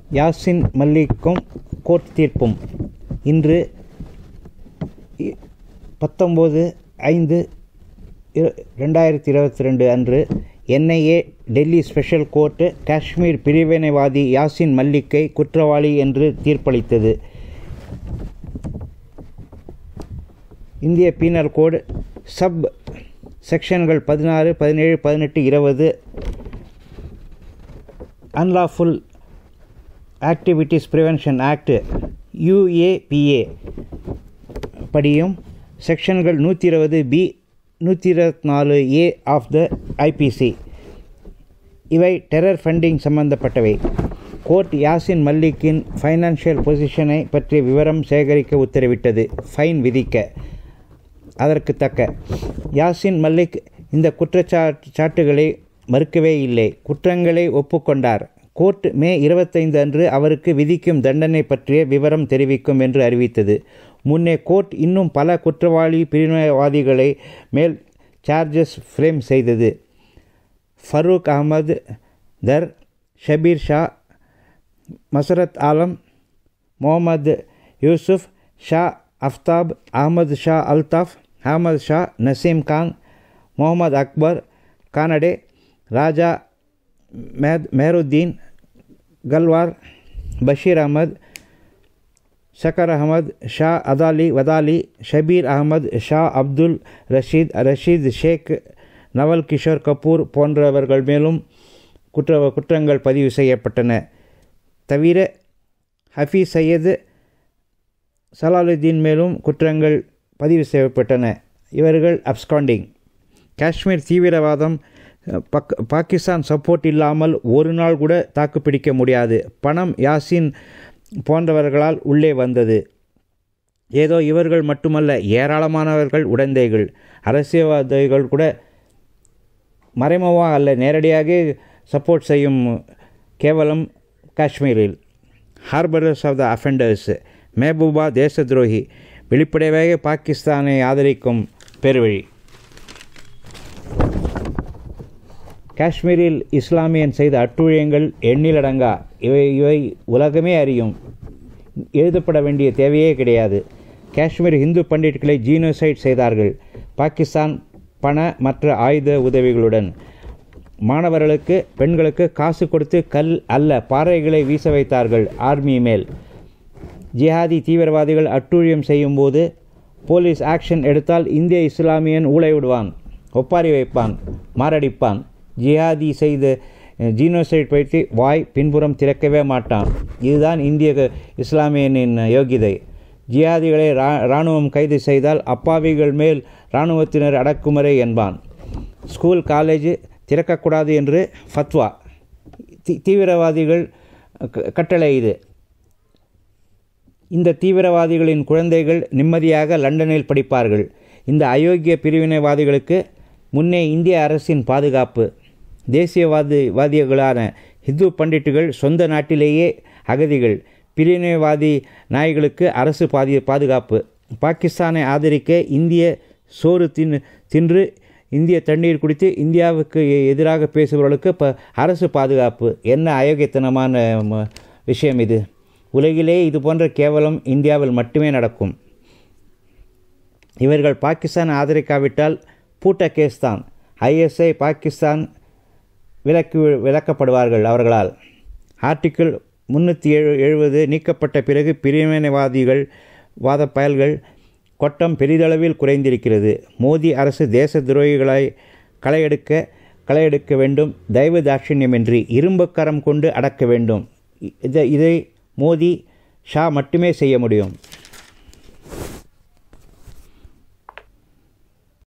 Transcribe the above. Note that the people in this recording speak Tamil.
யாசின் மல்லிக்கும் கோர்ட் தீர்ப்பும் இன்று இ- பத்தொம்போது ஐந்து இரு- ரெண்டாயிரத்தி இருபத்தி ரெண்டு அன்று NIA Delhi special court Kashmir பிரிவினைவாதி யாசின் மல்லிக்கை குற்றவாளி என்று தீர்ப்பளித்தது இந்திய பீனல் கோட் சப் செக்ஷன்கள் பதினாறு பதினேழு பதினெட்டு இருபது unlawful activities prevention act UAPA படியும் செக்ஷன்கள் நூற்றி இருபது பி நூற்றி இருபத்தி நாலு ஏ ஆஃப் த ஐபிசி இவை டெரர் ஃபண்டிங் சம்பந்தப்பட்டவை கோர்ட் யாசின் மல்லிக்கின் ஃபைனான்ஷியல் பொசிஷனை பற்றிய விவரம் சேகரிக்க உத்தரவிட்டது ஃபைன் விதிக்க அதற்கு தக்க யாசின் மல்லிக் இந்த குற்றச்சாட்டுகளை மறுக்கவே இல்லை குற்றங்களை ஒப்புக்கொண்டார் கோர்ட் மே இருபத்தைந்து அன்று அவருக்கு விதிக்கும் தண்டனை பற்றிய விவரம் தெரிவிக்கும் என்று அறிவித்தது முன்னே கோர்ட் இன்னும் பல குற்றவாளி பிரிவினைவாதிகளை மேல் சார்ஜஸ் ஃப்ரேம் செய்தது ஃபரூக் அகமது தர் ஷபீர் ஷா மசரத் ஆலம் முகமது யூசுப் ஷா அஃப்தாப் அகமது ஷா அல்தாஃப் அகமது ஷா நசீம் கான் முகமது அக்பர் கானடே ராஜா மேத் மெஹருத்தீன் கல்வார் பஷீர் அகமது ஷக்கர் அகமது ஷா அதாலி வதாலி ஷபீர் அகமது ஷா அப்துல் ரஷீத் ரஷீத் ஷேக் நவல் கிஷோர் கபூர் போன்றவர்கள் மேலும் குற்ற குற்றங்கள் பதிவு செய்யப்பட்டன தவிர ஹஃபீஸ் சையது சலாலுத்தீன் மேலும் குற்றங்கள் பதிவு செய்யப்பட்டன இவர்கள் அப்ஸ்காண்டிங் காஷ்மீர் தீவிரவாதம் பக் பாகிஸ்தான் சப்போர்ட் இல்லாமல் ஒரு நாள் கூட தாக்குப்பிடிக்க முடியாது பணம் யாசின் போன்றவர்களால் உள்ளே வந்தது ஏதோ இவர்கள் மட்டுமல்ல ஏராளமானவர்கள் உடந்தைகள் அரசியல்வாதிகள் கூட மறைமுகமாக அல்ல நேரடியாக சப்போர்ட் செய்யும் கேவலம் காஷ்மீரில் harbourers of the offenders Mehbooba தேச துரோகி வெளிப்படையாக பாகிஸ்தானை ஆதரிக்கும் பெருவழி காஷ்மீரில் இஸ்லாமியன் செய்த அட்டுழியங்கள் எண்ணிலடங்கா இவை இவை உலகமே அறியும் எழுதப்பட வேண்டிய தேவையே கிடையாது காஷ்மீர் இந்து பண்டிட்களை ஜீனோசைட் செய்தார்கள் பாகிஸ்தான் பண மற்ற ஆயுத உதவிகளுடன் மாணவர்களுக்கு பெண்களுக்கு காசு கொடுத்து கல் அல்ல பாறைகளை வீச வைத்தார்கள் ஆர்மி மேல் ஜிஹாதி தீவிரவாதிகள் அட்டூழியம் செய்யும்போது போலீஸ் ஆக்ஷன் எடுத்தால் இந்திய இஸ்லாமியன் ஊழை விடுவான் ஒப்பாரி வைப்பான் மாரடிப்பான் ஜிஹாதி செய்த ஜீனோசைட் பற்றி வாய் பின்புறம் திறக்கவே மாட்டான் இதுதான் இந்திய க- இஸ்லாமியனின் யோகிதை ஜிஹாதிகளை ரா இராணுவம் கைது செய்தால் அப்பாவிகள் மேல் இராணுவத்தினர் அடக்குமுறை என்பான் ஸ்கூல் காலேஜ் திறக்கக்கூடாது என்று ஃபத்வா தீ தீவிரவாதிகள் க- கட்டளை இது இந்த தீவிரவாதிகளின் குழந்தைகள் நிம்மதியாக லண்டனில் படிப்பார்கள் இந்த அயோக்கிய பிரிவினைவாதிகளுக்கு முன்னே இந்திய அரசின் பாதுகாப்பு தேசியவாதி வாதிகளான ஹிந்து பண்டிட்டுகள் சொந்த நாட்டிலேயே அகதிகள் பிரிவினைவாதி நாய்களுக்கு அரசு பாதி பாதுகாப்பு பாகிஸ்தானை ஆதரிக்க இந்திய சோறு தின் தின்று இந்திய தண்ணீர் குடித்து இந்தியாவுக்கு எ- எதிராக பேசுபவர்களுக்கு ப அரசு பாதுகாப்பு என்ன அயோக்கியத்தனமான ம- விஷயம் இது உலகிலே இது போன்ற கேவலம் இந்தியாவில் மட்டுமே நடக்கும் இவர்கள் பாகிஸ்தான் ஆதரிக்காவிட்டால் பூட்ட கேஸ் தான் ஐஎஸ்ஐ பாகிஸ்தான் விலக்கு விலக்கப்படுவார்கள் அவர்களால் ஆர்டிக்கிள் முன்னூற்றி எழு எழுபது நீக்கப்பட்ட பிறகு பிரிவினைவாதிகள் வாத பயல்கள் கொட்டம் பெரிதளவில் குறைந்திருக்கிறது மோடி அரசு தேச துரோகிகளை களையெடுக்க களையெடுக்க வேண்டும் தயவு தாட்சிணியமின்றி இரும்புக்கரம் கொண்டு அடக்க வேண்டும் இ- இதை இதை மோடி ஷா மட்டுமே செய்ய முடியும்